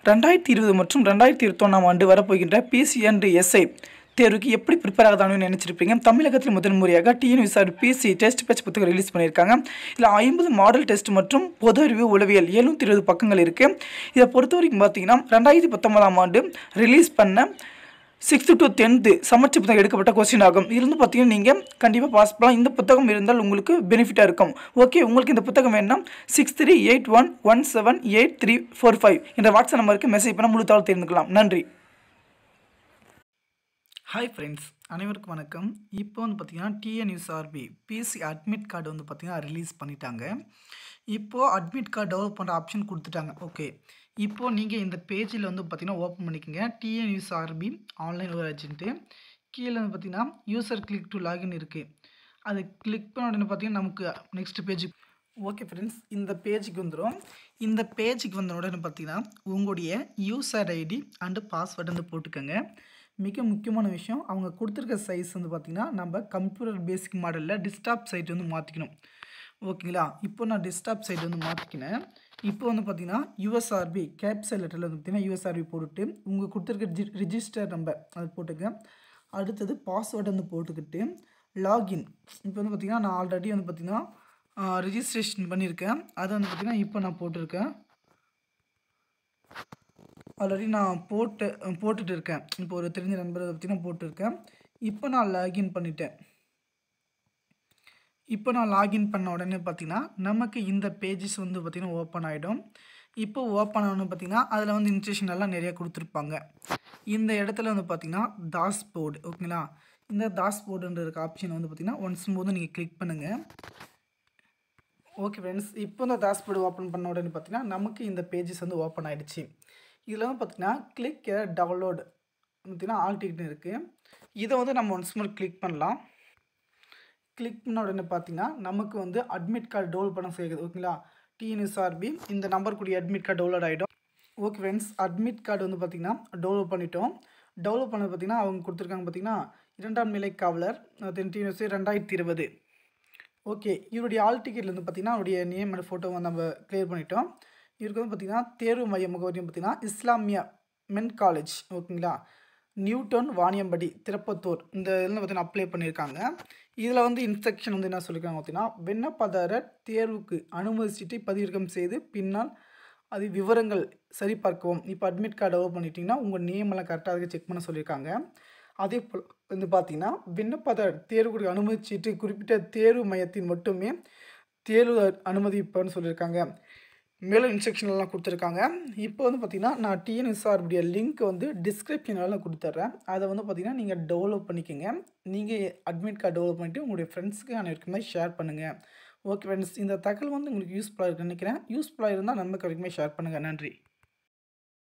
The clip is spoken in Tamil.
ரெண்டாயிரத்தி இருபது மற்றும் ரெண்டாயிரத்தி இருபத்தொன்னாம் ஆண்டு வரப்போகின்ற பிசி அண்ட் எஸ்ஐ தேர்வுக்கு எப்படி ப்ரிப்பேர் ஆகதானு நினச்சிருப்பீங்க தமிழகத்தில் முதல் முறையாக டிஎன்விசார் பிசி டெஸ்ட் பேட்ச் புத்தகம் ரிலீஸ் பண்ணியிருக்காங்க இதில் ஐம்பது மாடல் டெஸ்ட் மற்றும் பொது அறிவு உளவியல் எழுநூற்றி இருபது பக்கங்கள் இருக்குது இதை பொறுத்த வரைக்கும் பார்த்தீங்கன்னா ரெண்டாயிரத்தி பத்தொன்பதாம் ஆண்டு ரிலீஸ் பண்ண சிக்ஸ்த்து டு டென்த்து சமச்ச புத்தகம் எடுக்கப்பட்ட கொஸ்டின் ஆகும் இருந்து பார்த்தீங்கன்னா நீங்கள் கண்டிப்பாக பாஸ் பண்ணலாம் இந்த புத்தகம் இருந்தால் உங்களுக்கு பெனிஃபிட்டாக இருக்கும் ஓகே உங்களுக்கு இந்த புத்தகம் வேணும்னா six three eight one one seven eight three four five என்ற வாட்ஸ்அப் நம்பருக்கு மெசேஜ் பண்ண முழு தகவல் தெரிந்துக்கலாம் நன்றி ஹாய் ஃப்ரெண்ட்ஸ் அனைவருக்கும் வணக்கம் இப்போ வந்து பார்த்தீங்கன்னா டிஎன்யூஎஸ்ஆர்பி பிசி அட்மிட் கார்டு வந்து பார்த்தீங்கன்னா ரிலீஸ் பண்ணிட்டாங்க இப்போது அட்மிட் கார்டு டெவலப் பண்ணுற ஆப்ஷன் கொடுத்துட்டாங்க ஓகே இப்போது நீங்கள் இந்த பேஜில் வந்து பார்த்தீங்கன்னா ஓப்பன் பண்ணிக்கோங்க டிஎன்யூஎஸ்ஆர்பி ஆன்லைன் ஒரு ஏஜென்ட்டு கீழே வந்து பார்த்தீங்கன்னா யூசர் கிளிக் டு லாகின் இருக்குது அது கிளிக் பண்ண உடனே பார்த்தீங்கன்னா நமக்கு நெக்ஸ்ட் பேஜ் ஓகே ஃப்ரெண்ட்ஸ் இந்த பேஜுக்கு வந்துடும் இந்த பேஜுக்கு வந்த உடனே பார்த்தீங்கன்னா உங்களுடைய யூசர் ஐடி அண்டு பாஸ்வேர்டு வந்து போட்டுக்கோங்க மிக முக்கியமான விஷயம் அவங்க கொடுத்துருக்க சைஸ் வந்து பார்த்திங்கன்னா நம்ம கம்ப்யூட்டர் பேசிக் மாடலில் டிஸ்டாப் சைட் வந்து மாற்றிக்கணும் ஓகேங்களா இப்போ நான் டிஸ்டாப் சைட் வந்து மாற்றிக்கினேன் இப்போ வந்து பார்த்திங்கன்னா யூஎஸ்ஆர்பி கேப்சல் லெட்டரில் வந்து பார்த்திங்கன்னா யூஎஸ்ஆர்பி போட்டுட்டு உங்கள் கொடுத்துருக்க ரிஜி ரிஜிஸ்டர் நம்பர் அது போட்டுக்க அடுத்தது பாஸ்வேர்டு வந்து போட்டுக்கிட்டு லாகின் இப்போ வந்து பார்த்திங்கன்னா நான் ஆல்ரெடி வந்து பார்த்திங்கன்னா ரிஜிஸ்ட்ரேஷன் பண்ணியிருக்கேன் அதை வந்து பார்த்திங்கன்னா இப்போ நான் போட்டிருக்கேன் ஆல்ரெடி நான் போட்டு போட்டுட்டு இருக்கேன் இப்போ ஒரு தெரிஞ்ச நண்பரை பார்த்திங்கன்னா போட்டிருக்கேன் இப்போ நான் லாகின் பண்ணிட்டேன் இப்போ நான் லாகின் பண்ண உடனே பார்த்தீங்கன்னா நமக்கு இந்த பேஜஸ் வந்து பார்த்திங்கன்னா ஓப்பன் ஆகிடும் இப்போ ஓப்பன் ஆகணும் பார்த்திங்கன்னா அதில் வந்து இன்ஸ்ட்ரக்ஷன் எல்லாம் நிறைய கொடுத்துருப்பாங்க இந்த இடத்துல வந்து பார்த்திங்கன்னா தாஸ் போர்டு ஓகேங்களா இந்த தாஸ் போர்டுன்ற இருக்க ஆப்ஷன் வந்து பார்த்திங்கன்னா ஒன்ஸ் போது நீங்கள் கிளிக் பண்ணுங்கள் ஓகே ஃப்ரெண்ட்ஸ் இப்போ இந்த தாஸ்போர்டு ஓப்பன் பண்ண உடனே பார்த்தீங்கன்னா நமக்கு இந்த பேஜஸ் வந்து ஓப்பன் ஆகிடுச்சு இதில் வந்து பார்த்திங்கன்னா கிளிக் டவுன்லோட் பார்த்திங்கன்னா ஆல் டிக்கெட் இருக்குது இதை வந்து நம்ம ஒன்ஸ் மோர் கிளிக் பண்ணலாம் கிளிக் பண்ண உடனே பார்த்தீங்கன்னா நமக்கு வந்து அட்மிட் கார்டு டவுன்லோட் பண்ண செய்யுது ஓகேங்களா டிஎன்எஸ்ஆர்பி இந்த நம்பர் கூடிய அட்மிட் கார்டு டவுன்லோட் ஆகிடும் ஓகே ஃப்ரெண்ட்ஸ் அட்மிட் கார்டு வந்து பார்த்திங்கன்னா டவுன்லோட் பண்ணிட்டோம் டவுன்லோட் பண்ணது பார்த்திங்கன்னா அவங்க கொடுத்துருக்காங்க பார்த்திங்கன்னா இரண்டாம் நிலை காவலர் டிஎன்எஸ்சி ரெண்டாயிரத்தி இருபது ஓகே இவருடைய ஆல் டிக்கெட்டில் வந்து பார்த்திங்கன்னா அவருடைய நேம் அண்ட் ஃபோட்டோ வந்து நம்ம கிளியர் பண்ணிட்டோம் இவருக்கு வந்து பார்த்திங்கன்னா தேர்வு மைய முகவரியும் பார்த்திங்கன்னா இஸ்லாமியா மென் காலேஜ் ஓகேங்களா நியூட்டன் வாணியம்படி திருப்பத்தூர் இந்த இதில் பார்த்திங்கன்னா அப்ளை பண்ணியிருக்காங்க இதில் வந்து இன்ஸ்ட்ரக்ஷன் வந்து என்ன சொல்லியிருக்காங்க பார்த்திங்கன்னா விண்ணப்பதாரர் தேர்வுக்கு அனுமதி சீட்டை பதிவிறக்கம் செய்து பின்னால் அது விவரங்கள் சரிபார்க்கவும் இப்போ அட்மிட் கார்டு டெவலப் பண்ணிட்டீங்கன்னா உங்கள் நேம் எல்லாம் கரெக்டாக செக் பண்ண சொல்லியிருக்காங்க அதே போல் வந்து பார்த்தீங்கன்னா விண்ணப்பதாரர் தேர்வுக்கு அனுமதி சீட்டு குறிப்பிட்ட தேர்வு மையத்தின் மட்டுமே தேர்வு அனுமதிப்பன்னு சொல்லியிருக்காங்க மேலும் இன்ஸ்ட்ரக்ஷன் எல்லாம் கொடுத்துருக்காங்க இப்போ வந்து பார்த்திங்கன்னா நான் டிஎன்எஸ்ஆர்புடைய லிங்க் வந்து டிஸ்கிரிப்ஷனில் கொடுத்துட்றேன் அதை வந்து பார்த்திங்கன்னா நீங்கள் டெவலப் பண்ணிக்கோங்க நீங்கள் அட்மிட் கார்டு டெவலப் பண்ணிவிட்டு உங்களுடைய ஃப்ரெண்ட்ஸுக்கு அனைவருக்குமே ஷேர் பண்ணுங்கள் ஓகே ஃப்ரெண்ட்ஸ் இந்த தகவல் வந்து உங்களுக்கு யூஸ்ஃபுல்லாக இருக்குன்னு நினைக்கிறேன் யூஸ்ஃபுல்லாக இருந்தால் நண்பர்களுக்குமே ஷேர் பண்ணுங்கள் நன்றி